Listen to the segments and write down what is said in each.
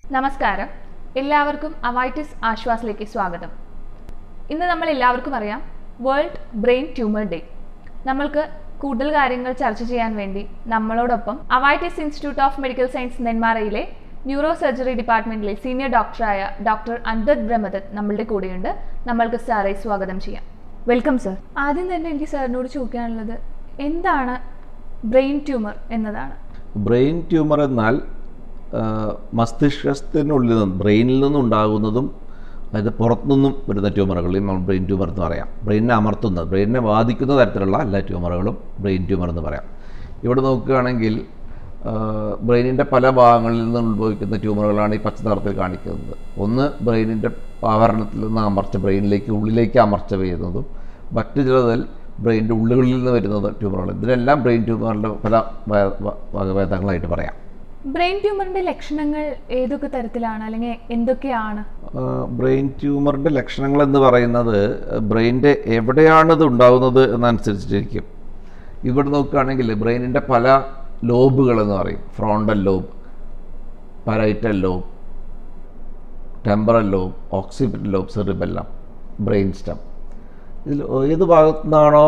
നമസ്കാരം എല്ലാവർക്കും അവൈറ്റിസ് ആശ്വാസിലേക്ക് സ്വാഗതം ഇന്ന് നമ്മൾ എല്ലാവർക്കും അറിയാം വേൾഡ് ബ്രെയിൻ ട്യൂമർ ഡേ നമ്മൾക്ക് കൂടുതൽ കാര്യങ്ങൾ ചർച്ച ചെയ്യാൻ വേണ്ടി നമ്മളോടൊപ്പം Avitis institute of medical science നെന്മാറയിലെ ന്യൂറോ സർജറി ഡിപ്പാർട്ട്മെന്റിലെ സീനിയർ ഡോക്ടറായ ഡോക്ടർ അന്തത് ബ്രഹ്മദത്ത് നമ്മളുടെ കൂടെയുണ്ട് നമ്മൾക്ക് സാറെ സ്വാഗതം ചെയ്യാം വെൽക്കം സർ ആദ്യം തന്നെ എനിക്ക് സാറിനോട് ചോദിക്കാനുള്ളത് എന്താണ് ബ്രെയിൻ ട്യൂമർ എന്നതാണ് ബ്രെയിൻ ട്യൂമർ എന്നാൽ ആ, മസ്തിഷ്കത്തിനുള്ളിൽ നിന്ന് ബ്രെയിനിൽ നിന്നുണ്ടാകുന്നതും അതായത് പുറത്തുനിന്നും വരുന്ന ട്യൂമറുകളെയും നമ്മൾ ബ്രെയിൻ ട്യൂമർ എന്ന് പറയാം ബ്രെയിനിനെ അമർത്തുന്ന ബ്രെയിനിനെ ബാധിക്കുന്ന തരത്തിലുള്ള എല്ലാ ട്യൂമറുകളും ബ്രെയിൻ ട്യൂമർ എന്ന് പറയാം ഇവിടെ നോക്കുകയാണെങ്കിൽ ബ്രെയിനിൻ്റെ പല ഭാഗങ്ങളിൽ നിന്ന് ഉത്ഭവിക്കുന്ന ട്യൂമറുകളാണ് ഈ പച്ച നിറത്തിൽ കാണിക്കുന്നത് ഒന്ന് ബ്രെയിനിൻ്റെ ആവരണത്തിൽ നിന്ന് അമർച്ച ബ്രെയിനിലേക്ക് ഉള്ളിലേക്ക് അമർച്ച ചെയ്യുന്നതും മറ്റു ചിലതിൽ ബ്രെയിനിൻ്റെ ഉള്ളുകളിൽ നിന്ന് വരുന്നത് ട്യൂമറുകൾ ഇതിനെല്ലാം ബ്രെയിൻ ട്യൂമറിൻ്റെ പല വ- വ- വകഭേദങ്ങളായിട്ട് പറയാം ബ്രെയിൻ ട്യൂമറിന്റെ ലക്ഷണങ്ങൾ ഏതൊക്കെ തരത്തിലാണ് അല്ലെങ്കിൽ എന്തൊക്കെയാണ് ബ്രെയിൻ ട്യൂമറിൻ്റെ ലക്ഷണങ്ങൾ എന്ന് പറയുന്നത് ബ്രെയിനിൻ്റെ എവിടെയാണ് ഇത് ഉണ്ടാകുന്നത് എന്നനുസരിച്ചിട്ടിരിക്കും ഇവിടെ നോക്കുകയാണെങ്കിൽ ബ്രെയിനിൻ്റെ പല ലോബുകൾ എന്ന് പറയും frontal lobe parietal lobe temporal lobe occipital lobe cerebellum brain stem ഇതിൽ ഏത് ഭാഗത്തു നിന്നാണോ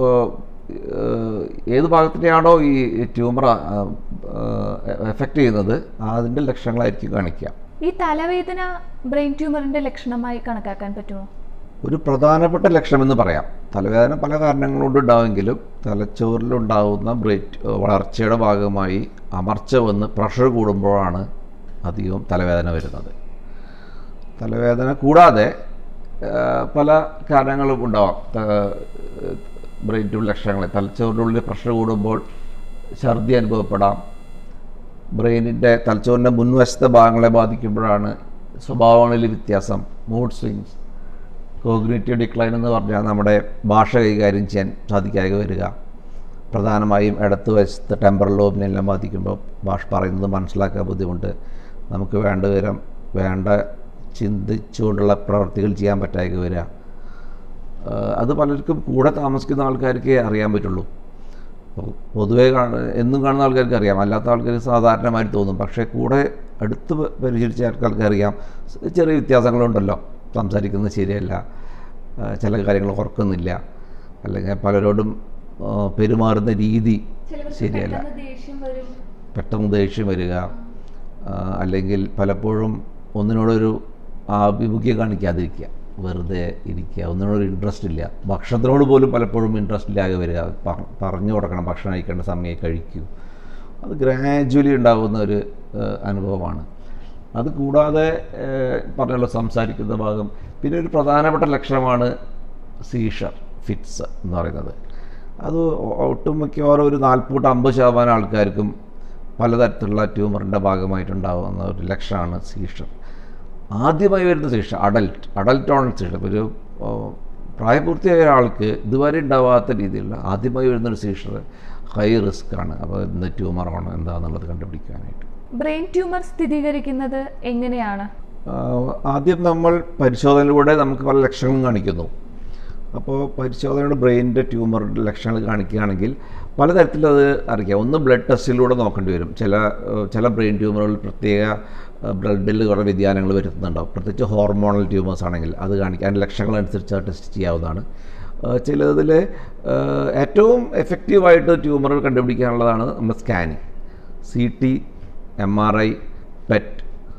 ഏത് ഭാഗത്തിനെയാണോ ഈ ട്യൂമർ എഫക്റ്റ് ചെയ്യുന്നത് അതിൻ്റെ ലക്ഷണങ്ങളായിരിക്കും കാണിക്കുക ഈ തലവേദന ബ്രെയിൻ ട്യൂമറിന്റെ ലക്ഷണമായി കണക്കാക്കാൻ പറ്റുമോ ഒരു പ്രധാനപ്പെട്ട ലക്ഷണമെന്ന് പറയാം തലവേദന പല കാരണങ്ങൾ കൊണ്ട് ഉണ്ടാവുമെങ്കിലും തലച്ചോറിലുണ്ടാകുന്ന ബ്രെയിറ്റ് വളർച്ചയുടെ ഭാഗമായി അമർച്ച വന്ന് പ്രഷർ കൂടുമ്പോഴാണ് അധികവും തലവേദന വരുന്നത് തലവേദന കൂടാതെ ആ, പല കാരണങ്ങളും ഉണ്ടാവാം ബ്രെയിൻ ട്യൂബ് ലക്ഷണങ്ങൾ തലച്ചോറിനുള്ളിൽ പ്രഷർ കൂടുമ്പോൾ ഛർദി അനുഭവപ്പെടാം ബ്രെയിനിൻ്റെ തലച്ചോറിൻ്റെ മുൻവശത്തെ ഭാഗങ്ങളെ ബാധിക്കുമ്പോഴാണ് സ്വഭാവങ്ങളിൽ വ്യത്യാസം മൂഡ് സ്വിങ്സ് കോഗ്നേറ്റീവ് ഡിക്ലൈൻ എന്ന് പറഞ്ഞാൽ നമ്മുടെ ഭാഷ കൈകാര്യം ചെയ്യാൻ സാധിക്കാതെ വരിക പ്രധാനമായും ഇടത്ത് വശത്ത് ടെമ്പറൽ ലോബിനെല്ലാം ബാധിക്കുമ്പോൾ ഭാഷ പറയുന്നത് മനസ്സിലാക്കാൻ ബുദ്ധിമുട്ട് നമുക്ക് വേണ്ട വിവരം വേണ്ട ചിന്തിച്ചുകൊണ്ടുള്ള പ്രവർത്തികൾ ചെയ്യാൻ പറ്റാതെ വരിക ആഹ് അത് പലർക്കും കൂടെ താമസിക്കുന്ന ആൾക്കാർക്ക് അറിയാൻ പറ്റുള്ളൂ പൊ- പൊതുവേ കാണ എന്നും കാണുന്ന ആൾക്കാർക്ക് അറിയാം അല്ലാത്ത ആൾക്കാർക്ക് സാധാരണമായി തോന്നും പക്ഷേ കൂടെ അടുത്ത് പ- പരിചരിച്ച ആൾക്കാർക്ക് അറിയാം സ് ചെറിയ വ്യത്യാസങ്ങളുണ്ടല്ലോ സംസാരിക്കുന്നത് ശരിയല്ല ആ, ചില കാര്യങ്ങൾ ഓർക്കുന്നില്ല അല്ലെങ്കിൽ പലരോടും ആ, പെരുമാറുന്ന രീതി ശരിയല്ല ദേഷ്യം വരും പെട്ടെന്ന് ദേഷ്യം വരിക ആ, അല്ലെങ്കിൽ പലപ്പോഴും ഒന്നിനോടൊരു ആഭിമുഖ്യം കാണിക്കാതിരിക്കുക വെറുതെ ഇരിക്കുക ഒന്നിനോടൊരു ഇൻട്രസ്റ്റ് ഇല്ല ഭക്ഷണത്തിനോട് പോലും പലപ്പോഴും ഇൻട്രസ്റ്റ് ഇല്ലാതെ വരിക പ- പറഞ്ഞു കൊടുക്കണം ഭക്ഷണം കഴിക്കേണ്ട സമയം കഴിക്കൂ അത് ഗ്രാജുവലി ഉണ്ടാകുന്ന ഒരു ആ, അനുഭവമാണ് അത് കൂടാതെ ആ, പറഞ്ഞല്ലോ സംസാരിക്കുന്ന ഭാഗം പിന്നെ ഒരു പ്രധാനപ്പെട്ട ലക്ഷണമാണ് സീഷർ ഫിറ്റ്സ് എന്ന് പറയുന്നത് അത് ഒട്ടും മിക്കവാറും ഒരു നാൽപ്പത് അമ്പത് ശതമാനം ആൾക്കാർക്കും പലതരത്തിലുള്ള ട്യൂമറിൻ്റെ ഭാഗമായിട്ടുണ്ടാകുന്ന ഒരു ലക്ഷണമാണ് സീഷർ ആദ്യമായി വരുന്ന seizure adult adult on seizure ഒരു ഓ, പ്രായപൂർത്തിയായ ഒരാൾക്ക് ഇതുവരെ ഉണ്ടാവാത്ത രീതിയിലുള്ള ആദ്യമായി വരുന്നൊരു സീഷർ ഹൈ റിസ്ക് ആണ് അപ്പോൾ എന്ത് ട്യൂമറാണ് എന്താണെന്നുള്ളത് കണ്ടുപിടിക്കാനായിട്ട് ബ്രെയിൻ ട്യൂമർ സ്ഥിരീകരിക്കുന്നത് എങ്ങനെയാണ് ആഹ് ആദ്യം നമ്മൾ പരിശോധനയിലൂടെ നമുക്ക് പല ലക്ഷണങ്ങളും കാണിക്കുന്നു അപ്പോൾ പരിശോധനയുടെ ബ്രെയിനിൻ്റെ ട്യൂമറിൻ്റെ ലക്ഷണങ്ങൾ കാണിക്കുകയാണെങ്കിൽ പലതരത്തിലത് അറിയിക്കാം ഒന്ന് ബ്ലഡ് ടെസ്റ്റിലൂടെ നോക്കേണ്ടി വരും ചില ഏഹ് ചില ബ്രെയിൻ ട്യൂമറുകൾ പ്രത്യേക ബ്ലഡിൽ കുറേ വ്യതിയാനങ്ങൾ വരുത്തുന്നുണ്ടാവും പ്രത്യേകിച്ച് ഹോർമോണൽ ട്യൂമേഴ്സ് ആണെങ്കിൽ അത് കാണിക്കാൻ ലക്ഷണങ്ങൾ അനുസരിച്ച് അത് ടെസ്റ്റ് ചെയ്യാവുന്നതാണ് ഏഹ് ചിലതിൽ ഏഹ് ഏറ്റവും എഫക്റ്റീവായിട്ട് ട്യൂമറുകൾ കണ്ടുപിടിക്കാനുള്ളതാണ് നമ്മുടെ scanning C T M R I PET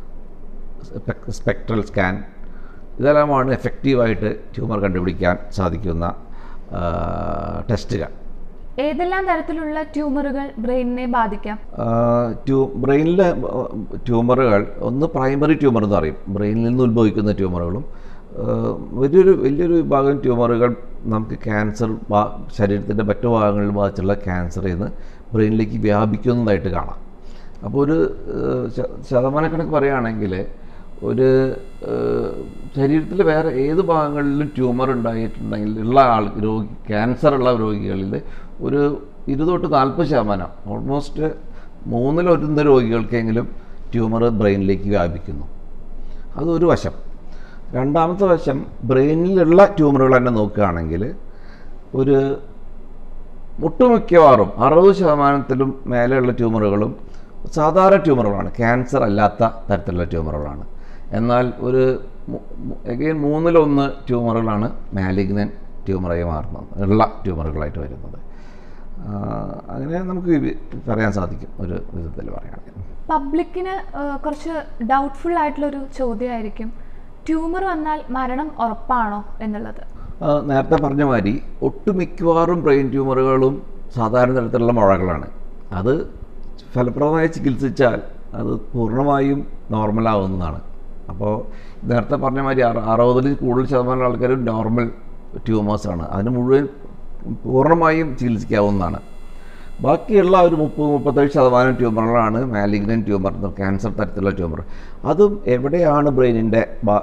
spectral scan ഇതെല്ലാമാണ് എഫക്റ്റീവായിട്ട് ട്യൂമർ കണ്ടുപിടിക്കാൻ സാധിക്കുന്ന ആ, ടെസ്റ്റുകൾ ഏതെല്ലാം തരത്തിലുള്ള ട്യൂമറുകൾ ബ്രെയിനിനെ ബാധിക്കാം ആ, ട്യൂ ബ്രെയിനിലെ ട്യൂമറുകൾ ഒന്ന് പ്രൈമറി ട്യൂമർ എന്ന് പറയും ബ്രെയിനിൽ നിന്ന് ഉത്ഭവിക്കുന്ന ട്യൂമറുകളും ആ, വലിയൊരു വലിയൊരു വിഭാഗം ട്യൂമറുകൾ നമുക്ക് ക്യാൻസർ ശരീരത്തിൻ്റെ മറ്റു ഭാഗങ്ങളിൽ ബാധിച്ചുള്ള ക്യാൻസറിൽ നിന്ന് ബ്രെയിനിലേക്ക് വ്യാപിക്കുന്നതായിട്ട് കാണാം അപ്പോൾ ഒരു ഏഹ്, ശ- ശതമാനക്കണക്ക് പറയുകയാണെങ്കിൽ ഒരു ശരീരത്തിൽ വേറെ ഏത് ഭാഗങ്ങളിലും ട്യൂമർ ഉണ്ടായിട്ടുണ്ടെങ്കിൽ ഉള്ള ആൾ രോഗി ക്യാൻസർ ഉള്ള രോഗികളിൽ ഒരു ഇരുപത് തൊട്ട് നാൽപ്പത് ശതമാനം ഓൾമോസ്റ്റ് മൂന്നിലൊരുന്ന രോഗികൾക്കെങ്കിലും ട്യൂമർ ബ്രെയിനിലേക്ക് വ്യാപിക്കുന്നു അതൊരു വശം രണ്ടാമത്തെ വശം ബ്രെയിനിലുള്ള ട്യൂമറുകൾ തന്നെ നോക്കുകയാണെങ്കിൽ ഒരു ഒട്ടുമിക്കവാറും അറുപത് ശതമാനത്തിലും മേലെയുള്ള ട്യൂമറുകളും സാധാരണ ട്യൂമറുകളാണ് ക്യാൻസർ അല്ലാത്ത തരത്തിലുള്ള ട്യൂമറുകളാണ് എന്നാൽ ഒരു എഗെയിൻ മൂന്നിലൊന്ന് ട്യൂമറുകളാണ് മാലിഗ്നൻ ട്യൂമറായി മാറുന്നത് ഉള്ള ട്യൂമറുകളായിട്ട് വരുന്നത് ആ, അങ്ങനെ നമുക്ക് വിവി- പറയാൻ സാധിക്കും ഒരു വിധത്തിൽ പറയുകയാണെങ്കിൽ പബ്ലിക്കിന് ഏഹ്, കുറച്ച് ഡൗട്ട്ഫുൾ ആയിട്ടുള്ളൊരു ചോദ്യമായിരിക്കും ട്യൂമർ വന്നാൽ മരണം ഉറപ്പാണോ എന്നുള്ളത് ആ, നേരത്തെ പറഞ്ഞ മാതിരി ഒട്ടുമിക്കവാറും ബ്രെയിൻ ട്യൂമറുകളും സാധാരണ തരത്തിലുള്ള മുഴകളാണ് അത് ഫലപ്രദമായി ചികിത്സിച്ചാൽ അത് പൂർണ്ണമായും നോർമലാവുന്നതാണ് അപ്പോൾ നേരത്തെ പറഞ്ഞ മാതിരി അറ അറുപതിൽ കൂടുതൽ ശതമാനം ആൾക്കാരും നോർമൽ ട്യൂമേഴ്സാണ് അതിന് മുഴുവൻ പൂർണ്ണമായും ചികിത്സിക്കാവുന്നതാണ് ബാക്കിയുള്ള ഒരു മുപ്പത് മുപ്പത്തേഴ് ശതമാനം ട്യൂമറുകളാണ് മാലിഗ്നൻ ട്യൂമർ ക്യാൻസർ തരത്തിലുള്ള ട്യൂമർ അതും എവിടെയാണ് ബ്രെയിനിൻ്റെ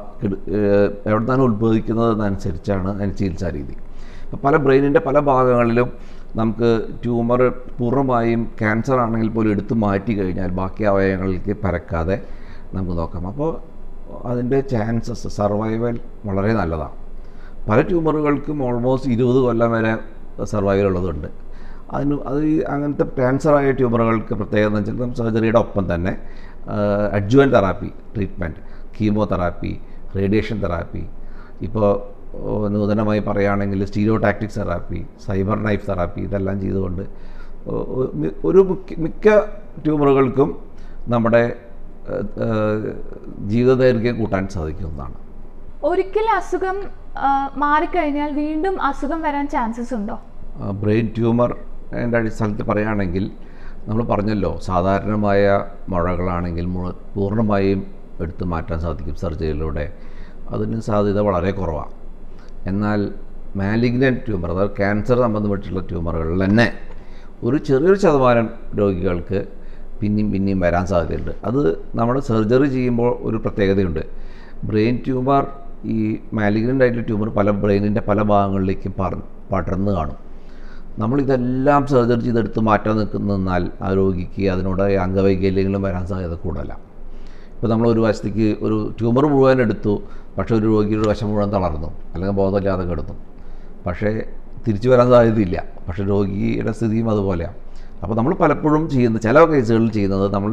എവിടെ നിന്നാണ് ഉത്ഭവിക്കുന്നത് എന്നനുസരിച്ചാണ് അതിന് ചികിത്സാ രീതി ഇപ്പോൾ പല ബ്രെയിനിൻ്റെ പല ഭാഗങ്ങളിലും നമുക്ക് ട്യൂമർ പൂർണ്ണമായും ക്യാൻസർ ആണെങ്കിൽ പോലും എടുത്തു മാറ്റി കഴിഞ്ഞാൽ ബാക്കി അവയവങ്ങളിലേക്ക് പരക്കാതെ നമുക്ക് നോക്കാം അപ്പോൾ അതിൻ്റെ ചാൻസസ് സർവൈവൽ വളരെ നല്ലതാണ് പല ട്യൂമറുകൾക്കും ഓൾമോസ്റ്റ് ഇരുപത് കൊല്ലം വരെ സർവൈവൽ ഉള്ളതുണ്ട് അതിന് അത് ഈ അങ്ങനത്തെ ക്യാൻസറായ ട്യൂമറുകൾക്ക് പ്രത്യേകത എന്ന് വെച്ചാൽ നമ്മൾ സർജറിയുടെ ഒപ്പം തന്നെ adjuvant therapy treatment chemotherapy radiation therapy ഇപ്പോൾ നൂതനമായി പറയുകയാണെങ്കിൽ stereo tactics therapy cyber knife therapy ഇതെല്ലാം ചെയ്തുകൊണ്ട് ഒ- ഒ- മി- ഒരു മിക്ക മിക്ക ട്യൂമറുകൾക്കും നമ്മുടെ ഏഹ്, ഏഹ്, ജീവിതദൈർഘ്യം കൂട്ടാൻ സാധിക്കുന്നതാണ് ഒരിക്കൽ അസുഖം ആ, മാറിക്കഴിഞ്ഞാൽ വീണ്ടും അസുഖം വരാൻ ചാൻസസ് ഉണ്ടോ ബ്രെയിൻ ട്യൂമർ എൻ്റെ അടിസ്ഥാനത്തിൽ പറയുകയാണെങ്കിൽ നമ്മൾ പറഞ്ഞല്ലോ സാധാരണമായ മുഴകളാണെങ്കിൽ മുഴ- പൂർണ്ണമായും എടുത്തു മാറ്റാൻ സാധിക്കും സർജറിയിലൂടെ അതിന് സാധ്യത വളരെ കുറവാണ് എന്നാൽ മാലിഗ്നൻ ട്യൂമർ അതായത് ക്യാൻസർ സംബന്ധപ്പെട്ടുള്ള ട്യൂമറുകളിൽ തന്നെ ഒരു ചെറിയൊരു ശതമാനം രോഗികൾക്ക് പിന്നെയും പിന്നെയും വരാൻ സാധ്യതയുണ്ട് അത് നമ്മൾ സർജറി ചെയ്യുമ്പോൾ ഒരു പ്രത്യേകതയുണ്ട് ബ്രെയിൻ ട്യൂമർ ഈ മാലിഗ്നൻ്റ് ആയിട്ടുള്ള ട്യൂമർ പല ബ്രെയിനിൻ്റെ പല ഭാഗങ്ങളിലേക്കും പറ പടർന്ന് കാണും നമ്മളിതെല്ലാം സർജറി ചെയ്തെടുത്ത് മാറ്റാൻ നിൽക്കുന്നാൽ ആ രോഗിക്ക് അതിനോട് അംഗവൈകല്യങ്ങളും വരാൻ സാധ്യത കൂടുതലാണ് ഇപ്പോൾ നമ്മൾ ഒരു വശത്തേക്ക് ഒരു ട്യൂമർ മുഴുവൻ എടുത്തു പക്ഷേ ഒരു രോഗിയുടെ ഒരു വശം മുഴുവൻ തളർന്നു അല്ലെങ്കിൽ ബോധമില്ലാതെ കിടന്നു പക്ഷേ തിരിച്ചു വരാൻ സാധ്യതയില്ല പക്ഷേ രോഗിയുടെ സ്ഥിതിയും അതുപോലെയാണ് അപ്പോൾ നമ്മൾ പലപ്പോഴും ചെയ്യുന്ന ചില കേസുകളിൽ ചെയ്യുന്നത് നമ്മൾ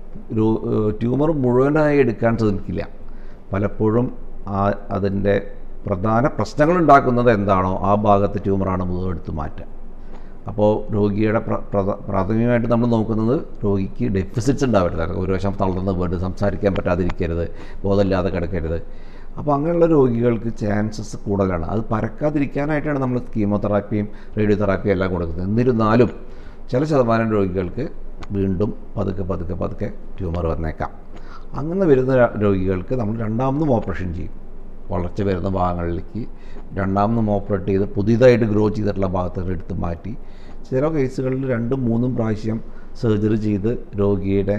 രോ- ട്യൂമർ മുഴുവനായി എടുക്കാൻ ശ്രമിക്കില്ല പലപ്പോഴും ആ അതിൻ്റെ പ്രധാന പ്രശ്നങ്ങൾ ഉണ്ടാക്കുന്നത് എന്താണോ ആ ഭാഗത്ത് ട്യൂമറാണ് മുഴുവൻ എടുത്ത് മാറ്റുക അപ്പോൾ രോഗിയുടെ പ്ര- പ്രധ- പ്രാഥമികമായിട്ട് നമ്മൾ നോക്കുന്നത് രോഗിക്ക് ഡെഫിസിറ്റ്സ് ഉണ്ടാവരുത് അതായത് ഒരു വശം തളർന്ന് വീട് സംസാരിക്കാൻ പറ്റാതിരിക്കരുത് ബോധമില്ലാതെ കിടക്കരുത് അപ്പോൾ അങ്ങനെയുള്ള രോഗികൾക്ക് ചാൻസസ് കൂടുതലാണ് അത് പരക്കാതിരിക്കാനായിട്ടാണ് നമ്മൾ കീമോതെറാപ്പിയും റേഡിയോതെറാപ്പിയും എല്ലാം കൊടുക്കുന്നത് എന്നിരുന്നാലും ചില ശതമാനം രോഗികൾക്ക് വീണ്ടും പതുക്കെ പതുക്കെ പതുക്കെ ട്യൂമർ വന്നേക്കാം അങ്ങനെ വരുന്ന ര- രോഗികൾക്ക് നമ്മൾ രണ്ടാമതും ഓപ്പറേഷൻ ചെയ്യും വളർച്ച വരുന്ന ഭാഗങ്ങളിലേക്ക് രണ്ടാമതും ഓപ്പറേറ്റ് ചെയ്ത് പുതിയതായിട്ട് ഗ്രോ ചെയ്തിട്ടുള്ള ഭാഗത്തുകൾ എടുത്ത് മാറ്റി ചില കേസുകളിൽ രണ്ടും മൂന്നും പ്രാവശ്യം സർജറി ചെയ്ത് രോഗിയുടെ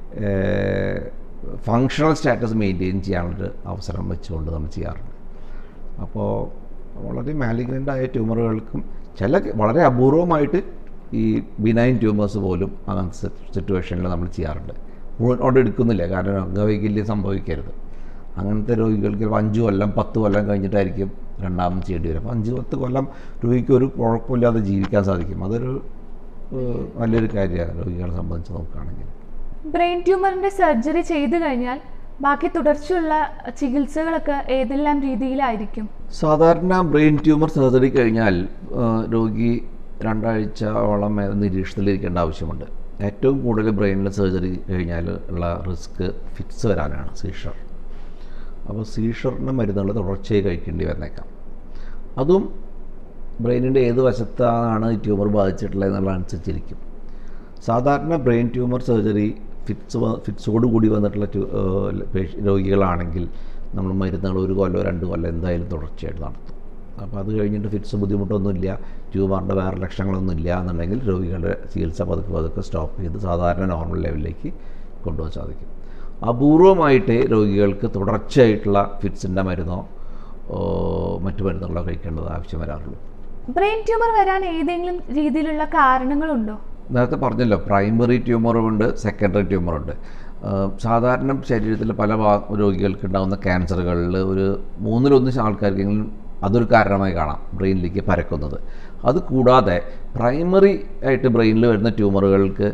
ഫങ്ഷണൽ സ്റ്റാറ്റസ് മെയിൻറ്റെയിൻ ചെയ്യാനുള്ളൊരു അവസരം വെച്ചുകൊണ്ട് നമ്മൾ ചെയ്യാറുണ്ട് അപ്പോൾ വളരെ മാലിഗ്നൻ്റ് ആയ ട്യൂമറുകൾക്കും ചില വളരെ അപൂർവമായിട്ട് ഈ ബിനൈൻ ട്യൂമേഴ്സ് പോലും അങ്ങനത്തെ സിറ്റുവേഷനിൽ നമ്മൾ ചെയ്യാറുണ്ട് മുഴുവൻ കൊണ്ട് എടുക്കുന്നില്ല കാരണം അംഗവൈകല്യം സംഭവിക്കരുത് അങ്ങനത്തെ രോഗികൾക്ക് ചിലപ്പോൾ അഞ്ച് കൊല്ലം പത്ത് കൊല്ലം കഴിഞ്ഞിട്ടായിരിക്കും രണ്ടാമത് ചെയ്യേണ്ടി വരും അപ്പോൾ അഞ്ച് പത്ത് കൊല്ലം രോഗിക്ക് ഒരു കുഴപ്പമില്ലാതെ ജീവിക്കാൻ സാധിക്കും അതൊരു ഏഹ്, നല്ലൊരു കാര്യമാണ് രോഗികളെ സംബന്ധിച്ച് നോക്കുകയാണെങ്കിൽ ബ്രെയിൻ ട്യൂമറിന്റെ സർജറി ചെയ്തു കഴിഞ്ഞാൽ ബാക്കി തുടർച്ചയുള്ള ചികിത്സകളൊക്കെ ഏതെല്ലാം രീതിയിലായിരിക്കും സാധാരണ ബ്രെയിൻ ട്യൂമർ സർജറി കഴിഞ്ഞാൽ ആ, രോഗി രണ്ടാഴ്ചയോളം മേ- നിരീക്ഷണത്തിലിരിക്കേണ്ട ആവശ്യമുണ്ട് ഏറ്റവും കൂടുതൽ ബ്രെയിനിൽ സർജറി കഴിഞ്ഞാൽ ഉള്ള റിസ്ക് ഫിക്സ് വരാനാണ് സീഷർ അപ്പോൾ സീഷറിന് മരുന്നുകൾ തുടർച്ചയായി കഴിക്കേണ്ടി വന്നേക്കാം അതും ബ്രെയിനിൻ്റെ ഏത് വശത്താണ് ഈ ട്യൂമർ ബാധിച്ചിട്ടുള്ളത് എന്നുള്ള അനുസരിച്ചിരിക്കും സാധാരണ ബ്രെയിൻ ട്യൂമർ സർജറി ഫിക്സ് ഫിക്സോട് കൂടി വന്നിട്ടുള്ള ട്യൂ- ഏഹ് പേഷ- രോഗികളാണെങ്കിൽ നമ്മൾ മരുന്നുകൾ ഒരു കൊല്ലം രണ്ട് കൊല്ലം എന്തായാലും തുടർച്ചയായിട്ട് നടത്തും അപ്പോൾ അത് കഴിഞ്ഞിട്ട് ഫിക്സ് ബുദ്ധിമുട്ടൊന്നുമില്ല ട്യൂമറിൻ്റെ വേറെ ലക്ഷണങ്ങളൊന്നും ഇല്ല എന്നുണ്ടെങ്കിൽ രോഗികളുടെ ചികിത്സ പതുക്കെ പതുക്കെ സ്റ്റോപ്പ് ചെയ്ത് സാധാരണ നോർമൽ ലെവലിലേക്ക് കൊണ്ടുപോകാൻ സാധിക്കും അപൂർവമായിട്ട് രോഗികൾക്ക് തുടർച്ചയായിട്ടുള്ള ഫിറ്റ്സിൻ്റെ മരുന്നോ ഓ, മറ്റു മരുന്നുകളോ കഴിക്കേണ്ടത് ആവശ്യം വരാറുള്ളൂ ബ്രെയിൻ ട്യൂമർ വരാൻ ഏതെങ്കിലും രീതിയിലുള്ള കാരണങ്ങളുണ്ടോ നേരത്തെ പറഞ്ഞല്ലോ പ്രൈമറി ട്യൂമറുണ്ട് സെക്കൻഡറി ട്യൂമറുണ്ട് സാധാരണ ശരീരത്തിൽ പല ഭാ രോഗികൾക്ക് ഉണ്ടാകുന്ന ക്യാൻസറുകളിൽ ഒരു മൂന്നിലൊന്ന് ആൾക്കാർക്കെങ്കിലും അതൊരു കാരണമായി കാണാം ബ്രെയിനിലേക്ക് പരക്കുന്നത് അത് കൂടാതെ പ്രൈമറി ആയിട്ട് ബ്രെയിനിൽ വരുന്ന ട്യൂമറുകൾക്ക്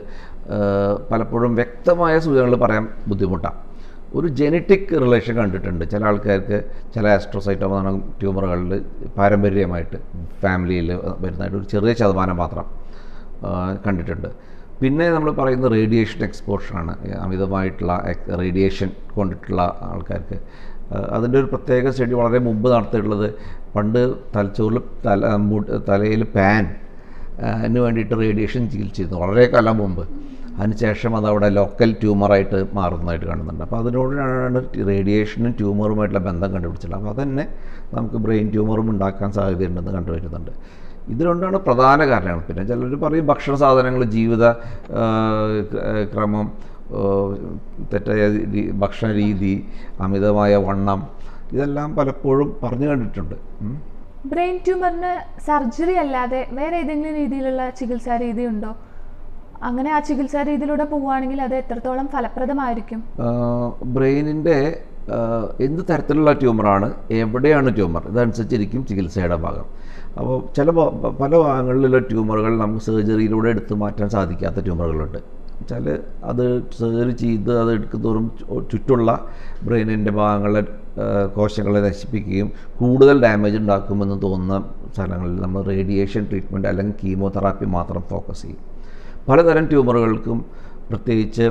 ഏഹ്, പലപ്പോഴും വ്യക്തമായ സൂചനകൾ പറയാൻ ബുദ്ധിമുട്ടാണ് ഒരു ജനറ്റിക് റിലേഷൻ കണ്ടിട്ടുണ്ട് ചില ആൾക്കാർക്ക് ചില ആസ്ട്രോസൈറ്റോമ ട്യൂമറുകളിൽ പാരമ്പര്യമായിട്ട് ഫാമിലിയിൽ വരുന്നതായിട്ട് ഒരു ചെറിയ ശതമാനം മാത്രം ആ, കണ്ടിട്ടുണ്ട് പിന്നെ നമ്മൾ പറയുന്ന റേഡിയേഷൻ എക്സ്പോഷറാണ് അമിതമായിട്ടുള്ള റേഡിയേഷൻ കൊണ്ടിട്ടുള്ള ആൾക്കാർക്ക് ആ, അതിൻ്റെ ഒരു പ്രത്യേക സ്റ്റഡി വളരെ മുമ്പ് നടത്തിയിട്ടുള്ളത് പണ്ട് തലച്ചോറിൽ തല തലയിൽ പാൻ അതിന് വേണ്ടിയിട്ട് റേഡിയേഷൻ ചികിത്സിച്ചിരുന്നു വളരെ കാലം മുമ്പ് അതിനുശേഷം അത് അവിടെ ലോക്കൽ ട്യൂമറായിട്ട് മാറുന്നതായിട്ട് കാണുന്നുണ്ട് അപ്പോൾ അതിനോടാണ് റേഡിയേഷനും ട്യൂമറുമായിട്ടുള്ള ബന്ധം കണ്ടുപിടിച്ചിട്ടുള്ളത് അപ്പോൾ അതന്നെ നമുക്ക് ബ്രെയിൻ ട്യൂമറും ഉണ്ടാക്കാൻ സാധ്യതയുണ്ടെന്ന് കണ്ടുവരുന്നുണ്ട് ഇത് രണ്ടാണ് പ്രധാന കാരണങ്ങൾ പിന്നെ ചിലർ പറയും ഭക്ഷണ സാധനങ്ങൾ ജീവിത ആ, ക- ക്രമം ആ, തെറ്റായ രീ- ഭക്ഷണ രീതി അമിതമായ വണ്ണം ഇതെല്ലാം പലപ്പോഴും പറഞ്ഞു കണ്ടിട്ടുണ്ട് ഉം. ബ്രെയിൻ ട്യൂമറിന് സർജറി അല്ലാതെ വേറെ ഏതെങ്കിലും രീതിയിലുള്ള ചികിത്സാ രീതി ഉണ്ടോ അങ്ങനെ ആ ചികിത്സാ രീതിയിലൂടെ പോവുകയാണെങ്കിൽ അത് എത്രത്തോളം ഫലപ്രദമായിരിക്കും ബ്രെയിനിൻ്റെ എന്ത് തരത്തിലുള്ള ട്യൂമറാണ് എവിടെയാണ് ട്യൂമർ ഇതനുസരിച്ചിരിക്കും ചികിത്സയുടെ ഭാഗം അപ്പോൾ ചില ഭാ- പല ഭാഗങ്ങളിലുള്ള ട്യൂമറുകൾ നമുക്ക് സർജറിയിലൂടെ എടുത്തു മാറ്റാൻ സാധിക്കാത്ത ട്യൂമറുകളുണ്ട് വെച്ചാൽ അത് സർജറി ചെയ്ത് അത് എടുക്കുന്നതോറും ചു- ചുറ്റുള്ള ബ്രെയിനിൻ്റെ ഭാഗങ്ങളെ ആ, കോശങ്ങളെ നശിപ്പിക്കുകയും കൂടുതൽ ഡാമേജ് ഉണ്ടാക്കുമെന്ന് തോന്നുന്ന സ്ഥലങ്ങളിൽ നമ്മൾ റേഡിയേഷൻ ട്രീറ്റ്മെൻറ്റ് അല്ലെങ്കിൽ കീമോതെറാപ്പി മാത്രം ഫോക്കസ് ചെയ്യും പലതരം ട്യൂമറുകൾക്കും പ്രത്യേകിച്ച്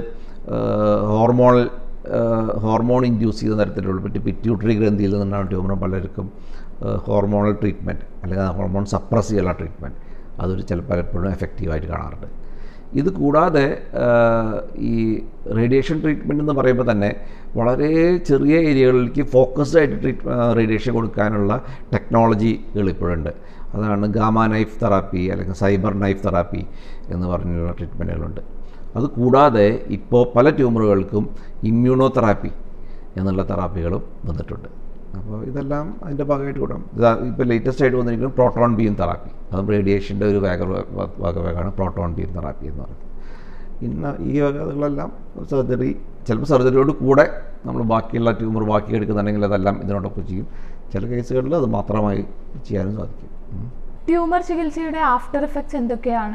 ഹോർമോണൽ ഹോർമോൺ ഇൻഡ്യൂസ് ചെയ്യുന്ന തരത്തിലുള്ള പറ്റി പിറ്റ്യൂട്ടറി ഗ്രന്ഥിയിൽ നിന്നാണ് ട്യൂമർ പലർക്കും ഹോർമോണൽ ട്രീറ്റ്മെൻറ്റ് അല്ലെങ്കിൽ ഹോർമോൺ സപ്രസ് ചെയ്യാനുള്ള ട്രീറ്റ്മെൻറ്റ് അതൊരു ചില പലപ്പോഴും എഫക്റ്റീവായിട്ട് കാണാറുണ്ട് ഇത് കൂടാതെ ആ, ഈ റേഡിയേഷൻ ട്രീറ്റ്മെൻറ്റ് എന്ന് പറയുമ്പോൾ തന്നെ വളരെ ചെറിയ ഏരിയകളിലേക്ക് ഫോക്കസ്ഡ് ആയിട്ട് ട്രീറ്റ് റേഡിയേഷൻ കൊടുക്കാനുള്ള ടെക്നോളജികൾ ഇപ്പോഴുണ്ട് അതാണ് ഗാമ നൈഫ് തെറാപ്പി അല്ലെങ്കിൽ സൈബർ നൈഫ് തെറാപ്പി എന്ന് പറഞ്ഞുള്ള ട്രീറ്റ്മെൻറ്റുകളുണ്ട് അത് കൂടാതെ ഇപ്പോൾ പല ട്യൂമറുകൾക്കും ഇമ്മ്യൂണോ തെറാപ്പി എന്നുള്ള തെറാപ്പികളും വന്നിട്ടുണ്ട് അപ്പോൾ ഇതെല്ലാം അതിൻ്റെ ഭാഗമായിട്ട് കൂടാം ഇതാ ഇപ്പോൾ ലേറ്റസ്റ്റ് ആയിട്ട് വന്നിരിക്കുന്നത് പ്രോട്ടോൺ ബീം തെറാപ്പി അതും റേഡിയേഷൻ്റെ ഒരു വേഗ വകവേഗമാണ് പ്രോട്ടോൺ ബീം തെറാപ്പി എന്ന് പറയുന്നത് ഇന്ന് ഈ വകകളെല്ലാം സർജറി ചിലപ്പോൾ സർജറിയോട് കൂടെ നമ്മൾ ബാക്കിയുള്ള ട്യൂമർ ബാക്കി എടുക്കുന്നുണ്ടെങ്കിൽ അതെല്ലാം ഇതിനോടൊപ്പം ചെയ്യും ചില കേസുകളിൽ അത് മാത്രമായി ചെയ്യാനും സാധിക്കും ഉം. ട്യൂമർ ചികിത്സയുടെ ആഫ്റ്റർ എഫക്ട്സ് എന്തൊക്കെയാണ്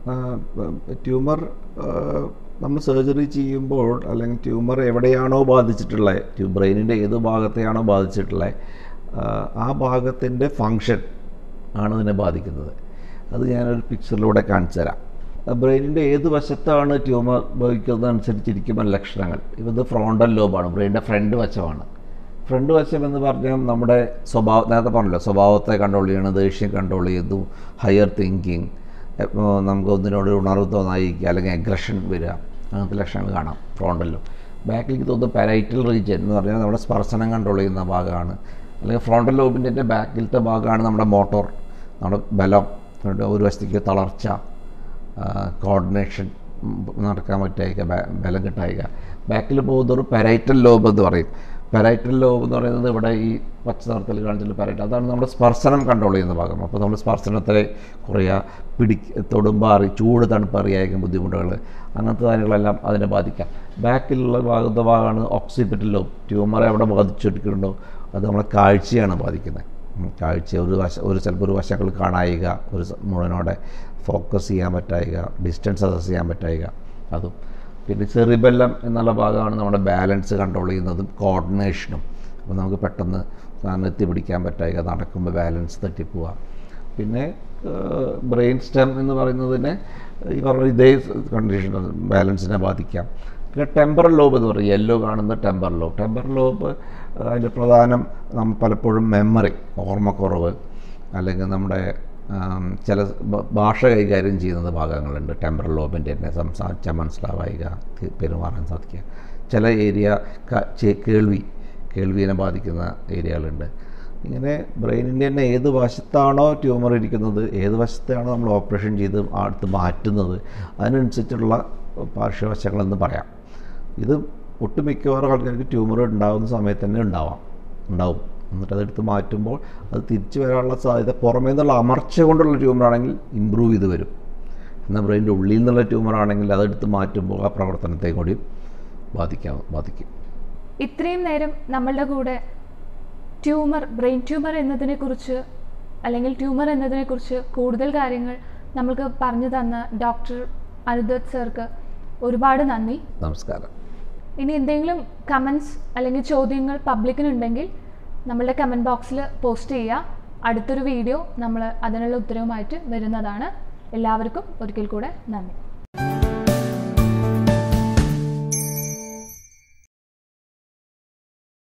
ട്യൂമർ നമ്മൾ സർജറി ചെയ്യുമ്പോൾ അല്ലെങ്കിൽ ട്യൂമർ എവിടെയാണോ ബാധിച്ചിട്ടുള്ളത് ട്യൂ ബ്രെയിനിൻ്റെ ഏത് ഭാഗത്തെയാണോ ബാധിച്ചിട്ടുള്ളത് ആ, ആ ഭാഗത്തിൻ്റെ ഫങ്ഷൻ ആണ് ഇതിനെ ബാധിക്കുന്നത് അത് ഞാനൊരു പിക്ചറിലൂടെ കാണിച്ചു തരാം ബ്രെയിനിൻ്റെ ഏത് വശത്താണ് ട്യൂമർ ഭവിക്കുന്നതനുസരിച്ചിരിക്കുമ്പോൾ ലക്ഷണങ്ങൾ ഇത് ഫ്രോണ്ടൽ ലോബാണ് ബ്രെയിനിൻ്റെ ഫ്രണ്ട് വശമാണ് ഫ്രണ്ട് വശം എന്ന് പറഞ്ഞാൽ നമ്മുടെ സ്വഭാവം നേരത്തെ പറഞ്ഞല്ലോ സ്വഭാവത്തെ കൺട്രോൾ ചെയ്യണം ദേഷ്യം കൺട്രോൾ ചെയ്തു ഹയർ തിങ്കിങ് നമുക്ക് ഒന്നിനോട് ഉണർവ് തോന്നായിരിക്കുക അല്ലെങ്കിൽ അഗ്രഷൻ വരിക അങ്ങനത്തെ ലക്ഷണങ്ങൾ കാണാം ഫ്രോണ്ടലിലും ബാക്കിലേക്ക് തോന്നുന്ന പാരൈറ്റൽ റീജിയൻ എന്ന് പറഞ്ഞാൽ നമ്മുടെ സ്പർശനം കൺട്രോൾ ചെയ്യുന്ന ഭാഗമാണ് അല്ലെങ്കിൽ ഫ്രോണ്ടൽ ലോബിൻ്റെ ബാക്കിലത്തെ ഭാഗമാണ് നമ്മുടെ മോട്ടോർ നമ്മുടെ ബലം നമ്മുടെ ഒരു വശത്തേക്ക് തളർച്ച കോർഡിനേഷൻ നടക്കാൻ പറ്റായിക ബലം കിട്ടായിക ബാക്കിൽ പോകുന്നൊരു പാരൈറ്റൽ ലോബ് എന്ന് പറയും പാരൈറ്റൽ ലോബ് എന്ന് പറയുന്നത് ഇവിടെ ഈ പച്ച നിറത്തിൽ കാണിച്ചിട്ട് പാരൈറ്റൽ അതാണ് നമ്മുടെ സ്പർശനം കൺട്രോൾ ചെയ്യുന്ന ഭാഗം അപ്പോൾ നമ്മൾ സ്പർശനത്തെ കുറയുക പിടി തൊടുമ്പോൾ അറി ചൂട് തണുപ്പ് അറിയായിരിക്കും ബുദ്ധിമുട്ടുകൾ അങ്ങനത്തെ കാര്യങ്ങളെല്ലാം അതിനെ ബാധിക്കാം ബാക്കിലുള്ള ഭാഗത്തെ ഭാഗമാണ് ഓക്സിപിറ്റൽ ലോബ് ട്യൂമർ എവിടെ ബാധിച്ചിട്ടുണ്ടോ അത് നമ്മളെ കാഴ്ചയാണ് ബാധിക്കുന്നത് ഉം, കാഴ്ച ഒരു വശ ഒരു ചിലപ്പോൾ ഒരു വശങ്ങൾ കാണായിക ഒരു സ- മുഴുവനോടെ ഫോക്കസ് ചെയ്യാൻ പറ്റായിക ഡിസ്റ്റൻസ് അസസ് ചെയ്യാൻ പറ്റായിക അതും പിന്നെ സെറിബെല്ലം എന്നുള്ള ഭാഗമാണ് നമ്മുടെ ബാലൻസ് കൺട്രോൾ ചെയ്യുന്നതും കോർഡിനേഷനും അപ്പോൾ നമുക്ക് പെട്ടെന്ന് സാധനം എത്തിപ്പിടിക്കാൻ പറ്റായിക നടക്കുമ്പോൾ ബാലൻസ് തട്ടിപ്പോവുക പിന്നെ ബ്രെയിൻ സ്റ്റെം എന്ന് പറയുന്നതിനെ ഈ പറഞ്ഞ ഇതേ കണ്ടീഷൻ ബാലൻസിനെ ബാധിക്കാം പിന്നെ ടെമ്പറൽ ലോബ് എന്ന് പറയും യെല്ലോ കാണുന്ന ടെമ്പറൽ ലോബ് ടെമ്പറൽ ലോബ് അതിൻ്റെ പ്രധാനം നമ്മൾ പലപ്പോഴും മെമ്മറി ഓർമ്മക്കുറവ് അല്ലെങ്കിൽ നമ്മുടെ ആം, ചില ഭ- ഭാഷ കൈകാര്യം ചെയ്യുന്നത് ഭാഗങ്ങളുണ്ട് ടെമ്പറൽ ലോബിൻ്റെ തന്നെ സംസാരിച്ചാൽ മനസ്സിലാവായിക തി- പെരുമാറാൻ സാധിക്കുക ചില ഏരിയ ക- ചെ- കേൾവി കേൾവിയെ ബാധിക്കുന്ന ഏരിയകളുണ്ട് ഇങ്ങനെ ബ്രെയിനിൻ്റെ തന്നെ ഏത് വശത്താണോ ട്യൂമർ ഇരിക്കുന്നത് ഏത് വശത്താണോ നമ്മൾ ഓപ്പറേഷൻ ചെയ്ത് അടുത്ത് മാറ്റുന്നത് അതിനനുസരിച്ചുള്ള പാർശ്വവശങ്ങളെന്ന് പറയാം ഇത് ഒട്ടുമിക്കവാറും ആൾക്കാർക്ക് ട്യൂമർ ഉണ്ടാകുന്ന സമയത്ത് തന്നെ ഉണ്ടാവാം ഉണ്ടാവും എന്നിട്ട് അതെടുത്ത് മാറ്റുമ്പോൾ അത് തിരിച്ചു വരാനുള്ള സാധ്യത പുറമേ നിന്നുള്ള അമർച്ച കൊണ്ടുള്ള ട്യൂമർ ആണെങ്കിൽ ഇമ്പ്രൂവ് ചെയ്ത് വരും എന്നാൽ ബ്രെയിൻ്റെ ഉള്ളിൽ നിന്നുള്ള ട്യൂമർ ആണെങ്കിൽ അതെടുത്ത് മാറ്റുമ്പോൾ ആ പ്രവർത്തനത്തെ കൂടി ബാധിക്കാം ബാധിക്കും ഇത്രയും നേരം നമ്മളുടെ കൂടെ ട്യൂമർ ബ്രെയിൻ ട്യൂമർ എന്നതിനെക്കുറിച്ച് അല്ലെങ്കിൽ ട്യൂമർ എന്നതിനെക്കുറിച്ച് കൂടുതൽ കാര്യങ്ങൾ നമ്മൾക്ക് പറഞ്ഞു തന്ന ഡോക്ടർ അനുദത്ത് സാർക്ക് ഒരുപാട് നന്ദി നമസ്കാരം ഇനി എന്തെങ്കിലും കമൻസ് അല്ലെങ്കിൽ ചോദ്യങ്ങൾ പബ്ലിക്കിനുണ്ടെങ്കിൽ നമ്മളുടെ കമൻറ്റ് ബോക്സിൽ പോസ്റ്റ് ചെയ്യുക അടുത്തൊരു വീഡിയോ നമ്മൾ അതിനുള്ള ഉത്തരവുമായിട്ട് വരുന്നതാണ് എല്ലാവർക്കും ഒരിക്കൽ കൂടെ നന്ദി